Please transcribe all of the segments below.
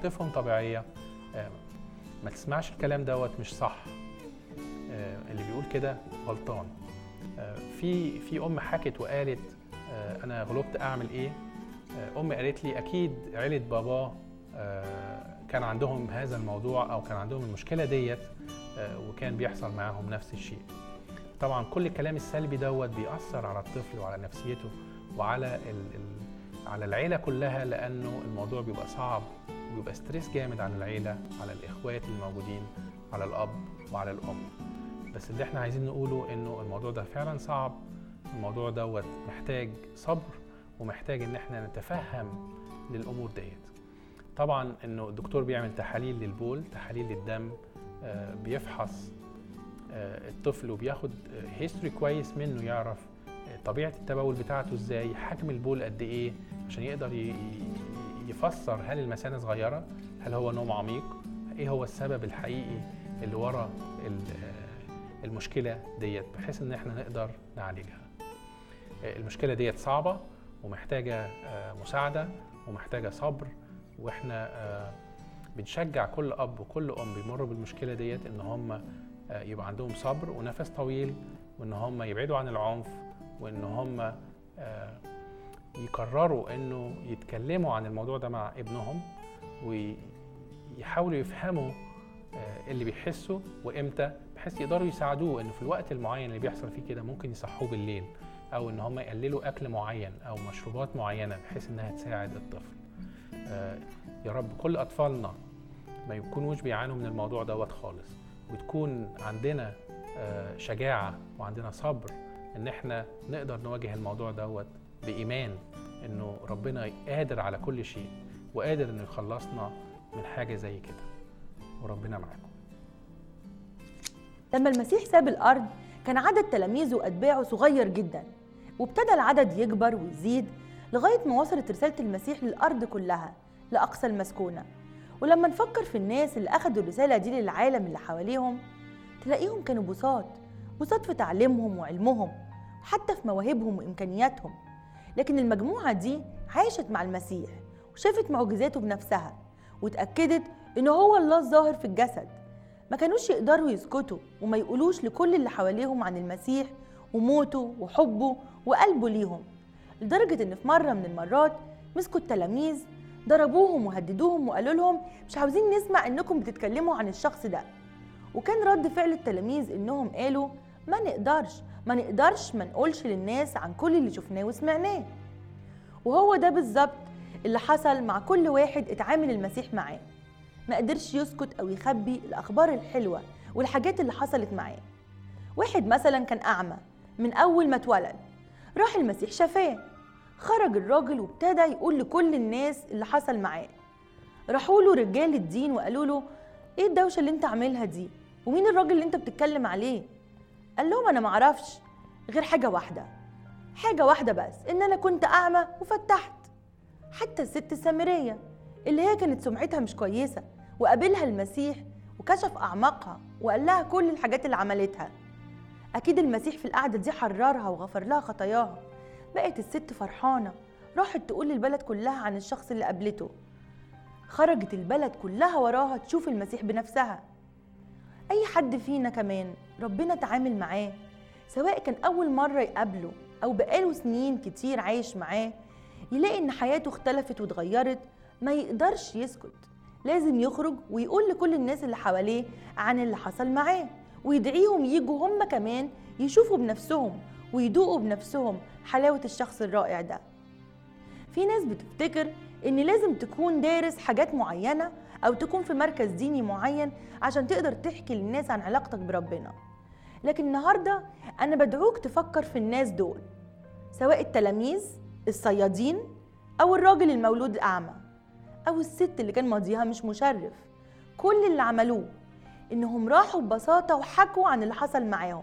عواطفهم طبيعيه آه، ما تسمعش الكلام دوت مش صح آه، اللي بيقول كده غلطان آه، في في ام حكت وقالت آه، انا غلطت اعمل ايه آه، امي قالت لي اكيد عيله باباه آه، كان عندهم هذا الموضوع او كان عندهم المشكله ديت آه، وكان بيحصل معاهم نفس الشيء طبعا كل الكلام السلبي دوت بيأثر على الطفل وعلى نفسيته وعلى ال ال على العيلة كلها لأنه الموضوع بيبقى صعب وبيبقى ستريس جامد على العيلة على الإخوات الموجودين على الأب وعلى الأم بس اللي احنا عايزين نقوله إنه الموضوع ده فعلا صعب الموضوع دوت محتاج صبر ومحتاج إن احنا نتفهم للأمور ديت طبعا إنه الدكتور بيعمل تحاليل للبول تحاليل للدم آه، بيفحص آه، الطفل وبياخد هيستوري كويس منه يعرف آه، طبيعه التبول بتاعته ازاي حجم البول قد ايه عشان يقدر ي- ي- يفسر هل المثانه صغيره هل هو نوم عميق ايه هو السبب الحقيقي اللي ورا ال- آه، المشكله ديت بحيث ان احنا نقدر نعالجها آه، المشكله ديت صعبه ومحتاجه آه، مساعده ومحتاجه صبر واحنا آه، بنشجع كل اب وكل ام بيمروا بالمشكله ديت ان هم آه، يبقى عندهم صبر ونفس طويل وان هم يبعدوا عن العنف وان هم آه، يقرروا انه يتكلموا عن الموضوع ده مع ابنهم ويحاولوا يفهموا آه، اللي بيحسوا وامتى بحيث يقدروا يساعدوه انه في الوقت المعين اللي بيحصل فيه كده ممكن يصحوه بالليل او ان هم يقللوا اكل معين او مشروبات معينه بحيث انها تساعد الطفل آه، يا رب كل اطفالنا ما يكونوش بيعانوا من الموضوع دوت خالص وتكون عندنا آه، شجاعة وعندنا صبر ان احنا نقدر نواجه الموضوع دوت بإيمان انه ربنا قادر على كل شيء وقادر انه يخلصنا من حاجة زي كده وربنا معاكم لما المسيح ساب الأرض كان عدد تلاميذه وأتباعه صغير جدا وابتدى العدد يكبر ويزيد لغاية ما وصلت رسالة المسيح للأرض كلها لأقصى المسكونة ولما نفكر في الناس اللي أخدوا الرسالة دي للعالم اللي حواليهم تلاقيهم كانوا بساط بساط في تعليمهم وعلمهم وحتى في مواهبهم وإمكانياتهم لكن المجموعة دي عاشت مع المسيح وشافت معجزاته بنفسها واتأكدت إنه هو الله الظاهر في الجسد ما كانوش يقدروا يسكتوا وما يقولوش لكل اللي حواليهم عن المسيح وموته وحبه وقلبه ليهم لدرجة إن في مرة من المرات مسكوا التلاميذ ضربوهم وهددوهم وقالوا لهم مش عاوزين نسمع إنكم بتتكلموا عن الشخص ده وكان رد فعل التلاميذ إنهم قالوا ما نقدرش ما نقدرش ما نقولش للناس عن كل اللي شفناه وسمعناه وهو ده بالظبط اللي حصل مع كل واحد اتعامل المسيح معاه ما قدرش يسكت او يخبي الاخبار الحلوه والحاجات اللي حصلت معاه واحد مثلا كان اعمى من اول ما اتولد راح المسيح شفاه خرج الراجل وابتدى يقول لكل الناس اللي حصل معاه راحوا له رجال الدين وقالوا له ايه الدوشه اللي انت عاملها دي ومين الراجل اللي انت بتتكلم عليه قال لهم انا معرفش غير حاجه واحده حاجه واحده بس ان انا كنت اعمى وفتحت حتى الست السامريه اللي هي كانت سمعتها مش كويسه وقابلها المسيح وكشف اعماقها وقال لها كل الحاجات اللي عملتها اكيد المسيح في القعده دي حررها وغفر لها خطاياها بقت الست فرحانه راحت تقول للبلد كلها عن الشخص اللي قابلته خرجت البلد كلها وراها تشوف المسيح بنفسها اي حد فينا كمان ربنا تعامل معاه سواء كان اول مره يقابله او بقاله سنين كتير عايش معاه يلاقي ان حياته اختلفت واتغيرت ما يقدرش يسكت لازم يخرج ويقول لكل الناس اللي حواليه عن اللي حصل معاه ويدعيهم يجوا هم كمان يشوفوا بنفسهم ويدوقوا بنفسهم حلاوة الشخص الرائع ده في ناس بتفتكر ان لازم تكون دارس حاجات معينة او تكون في مركز ديني معين عشان تقدر تحكي للناس عن علاقتك بربنا لكن النهاردة انا بدعوك تفكر في الناس دول سواء التلاميذ الصيادين او الراجل المولود الاعمى او الست اللي كان ماضيها مش مشرف كل اللي عملوه انهم راحوا ببساطه وحكوا عن اللي حصل معاهم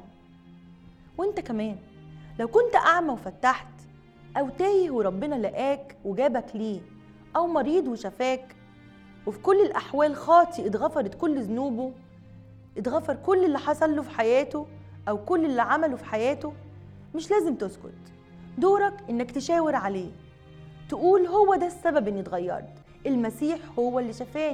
وانت كمان لو كنت اعمى وفتحت او تايه وربنا لقاك وجابك ليه او مريض وشفاك وفي كل الاحوال خاطي اتغفرت كل ذنوبه اتغفر كل اللي حصل له في حياته او كل اللي عمله في حياته مش لازم تسكت دورك انك تشاور عليه تقول هو ده السبب اني اتغيرت المسيح هو اللي شفاني